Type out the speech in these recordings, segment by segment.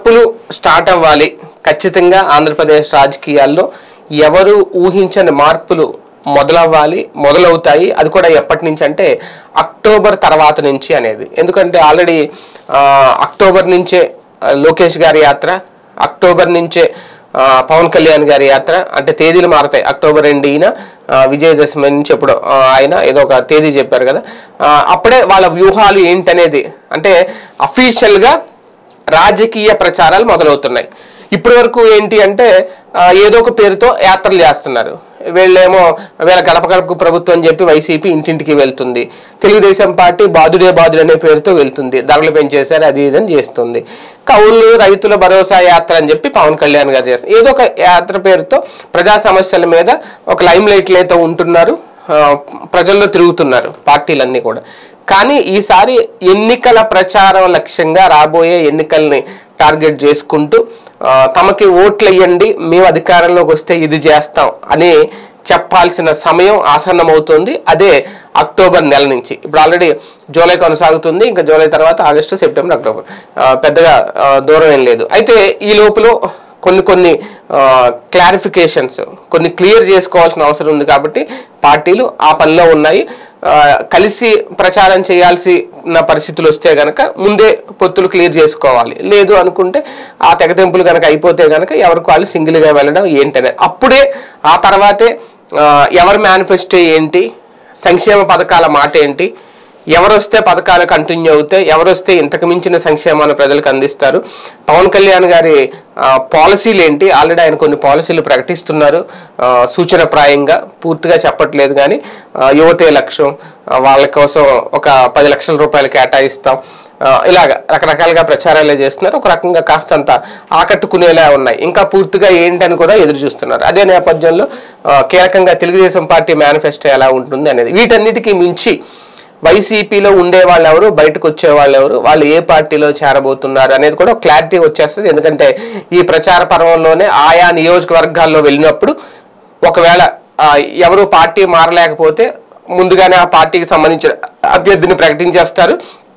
మార్పులు స్టార్ట్ అవ్వాలి ఖచ్చితంగా ఆంధ్రప్రదేశ్ రాజకీయాల్లో ఎవరు ఊహించని మార్పులు మొదలవ్వాలి మొదలవుతాయి అది కూడా ఎప్పటి నుంచి అంటే అక్టోబర్ తర్వాత నుంచి అనేది ఎందుకంటే ఆల్రెడీ అక్టోబర్ నుంచే ఆ, లోకేష్ గారి యాత్ర అక్టోబర్ నుంచే ఆ, పవన్ కళ్యాణ్ గారి యాత్ర అంటే తేదీలు మారతాయి అక్టోబర్ రెండు ఈయన ఆ, విజయదశమి నుంచి ఎప్పుడు ఆ, ఆయన ఏదో ఒక తేదీ చెప్పారు కదా ఆ, అప్పుడే వాళ్ళ వ్యూహాలు ఏంటనేది అంటే అఫీషియల్గా రాజకీయ ప్రచారాలు మొదలవుతున్నాయి ఇప్పటి వరకు ఏంటి అంటే ఆ, ఏదో ఒక పేరుతో యాత్రలు చేస్తున్నారు వీళ్ళేమో వీళ్ళ గడప గడపకు ప్రభుత్వం అని చెప్పి వైసీపీ ఇంటింటికి వెళ్తుంది తెలుగుదేశం పార్టీ బాదుడే బాదుడు అనే పేరుతో వెళ్తుంది ధరలు పెంచేశారు అది ఇది అని చేస్తుంది కౌలు రైతుల భరోసా యాత్ర అని చెప్పి పవన్ కళ్యాణ్ గారు చేస్తారు ఏదో ఒక యాత్ర పేరుతో ప్రజా సమస్యల మీద ఒక లైమ్ లైట్లు అయితే ఉంటున్నారు ఆ, ప్రజల్లో తిరుగుతున్నారు పార్టీలన్నీ కూడా కానీ ఈసారి ఎన్నికల ప్రచారం లక్ష్యంగా రాబోయే ఎన్నికల్ని టార్గెట్ చేసుకుంటూ ఆ, తమకి ఓట్లు వేయండి మేము అధికారంలోకి వస్తే ఇది చేస్తాం అని చెప్పాల్సిన సమయం ఆసన్నమవుతుంది అదే అక్టోబర్ నెల నుంచి ఇప్పుడు ఆల్రెడీ జూలై కొనసాగుతుంది ఇంకా జూలై తర్వాత ఆగస్టు సెప్టెంబర్ అక్టోబర్ ఆ, పెద్దగా ఆ, దూరం ఏం లేదు అయితే ఈ లోపల కొన్ని కొన్ని క్లారిఫికేషన్స్ కొన్ని క్లియర్ చేసుకోవాల్సిన అవసరం ఉంది కాబట్టి పార్టీలు ఆ పనిలో ఉన్నాయి ఆ, కలిసి ప్రచారం చేయాల్సిన పరిస్థితులు వస్తే గనక ముందే పొత్తులు క్లియర్ చేసుకోవాలి లేదు అనుకుంటే ఆ తెగతెంపులు కనుక అయిపోతే గనక ఎవరికి వాళ్ళు సింగిల్గా వెళ్ళడం ఏంటనే అప్పుడే ఆ తర్వాతే ఆ, ఎవరి మేనిఫెస్టో ఏంటి సంక్షేమ పథకాల మాట ఏంటి ఎవరు వస్తే పథకాలు కంటిన్యూ అవుతాయి ఎవరు వస్తే ఇంతకు మించిన సంక్షేమాన్ని ప్రజలకు అందిస్తారు పవన్ కళ్యాణ్ గారి ఆ, పాలసీలు ఏంటి ఆల్రెడీ ఆయన కొన్ని పాలసీలు ప్రకటిస్తున్నారు ఆ, సూచనప్రాయంగా పూర్తిగా చెప్పట్లేదు కానీ ఆ, యువతే లక్ష్యం ఆ, వాళ్ళ కోసం ఒక పది లక్షల రూపాయలు కేటాయిస్తాం ఆ, ఇలాగ రకరకాలుగా ప్రచారాలే చేస్తున్నారు ఒక రకంగా కాస్తంత ఆకట్టుకునేలా ఉన్నాయి ఇంకా పూర్తిగా ఏంటని కూడా ఎదురు చూస్తున్నారు అదే నేపథ్యంలో ఆ, కీలకంగా తెలుగుదేశం పార్టీ మేనిఫెస్టో ఎలా ఉంటుంది అనేది వీటన్నిటికీ మించి వైసీపీలో ఉండే వాళ్ళు ఎవరు బయటకు వచ్చే వాళ్ళు ఎవరు వాళ్ళు ఏ పార్టీలో చేరబోతున్నారు అనేది కూడా ఒక క్లారిటీ వచ్చేస్తుంది ఎందుకంటే ఈ ప్రచార పర్వంలోనే ఆయా నియోజకవర్గాల్లో వెళ్ళినప్పుడు ఒకవేళ ఆ, ఎవరు పార్టీ మారలేకపోతే ముందుగానే ఆ పార్టీకి సంబంధించిన అభ్యర్థిని ప్రకటించేస్తారు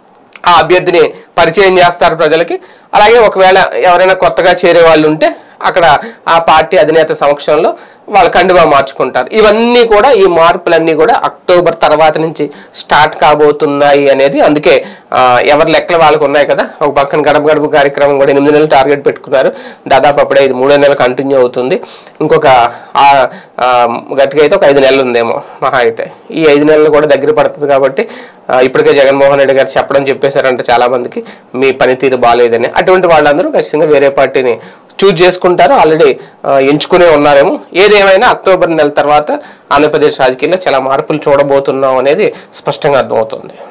ఆ అభ్యర్థిని పరిచయం చేస్తారు ప్రజలకి అలాగే ఒకవేళ ఎవరైనా కొత్తగా చేరే వాళ్ళు ఉంటే అక్కడ ఆ పార్టీ అధినేత సమక్షంలో వాళ్ళు కండువా మార్చుకుంటారు ఇవన్నీ కూడా ఈ మార్పులన్నీ కూడా అక్టోబర్ తర్వాత నుంచి స్టార్ట్ కాబోతున్నాయి అనేది అందుకే ఆ, ఎవరి లెక్కలు వాళ్ళకు ఉన్నాయి కదా ఒక పక్కన గడప గడప కార్యక్రమం కూడా ఎనిమిది నెలలు టార్గెట్ పెట్టుకున్నారు దాదాపు అప్పుడే ఇది మూడో నెలలు కంటిన్యూ అవుతుంది ఇంకొక ఆ, ఆ, గట్టిగా అయితే ఒక ఐదు నెలలు ఉందేమో మహా అయితే ఈ ఐదు నెలలు కూడా దగ్గర పడుతుంది కాబట్టి ఆ, ఇప్పటికే జగన్మోహన్ రెడ్డి గారు చెప్పడం చెప్పేశారంట చాలా మందికి మీ పనితీరు బాగాలేదని అటువంటి వాళ్ళందరూ ఖచ్చితంగా వేరే పార్టీని చూజ్ చేసుకుంటారు ఆల్రెడీ ఎంచుకునే ఉన్నారేమో ఏదేమైనా అక్టోబర్ నెల తర్వాత ఆంధ్రప్రదేశ్ రాజకీయాల్లో చాలా మార్పులు చూడబోతున్నాం అనేది స్పష్టంగా అర్థమవుతుంది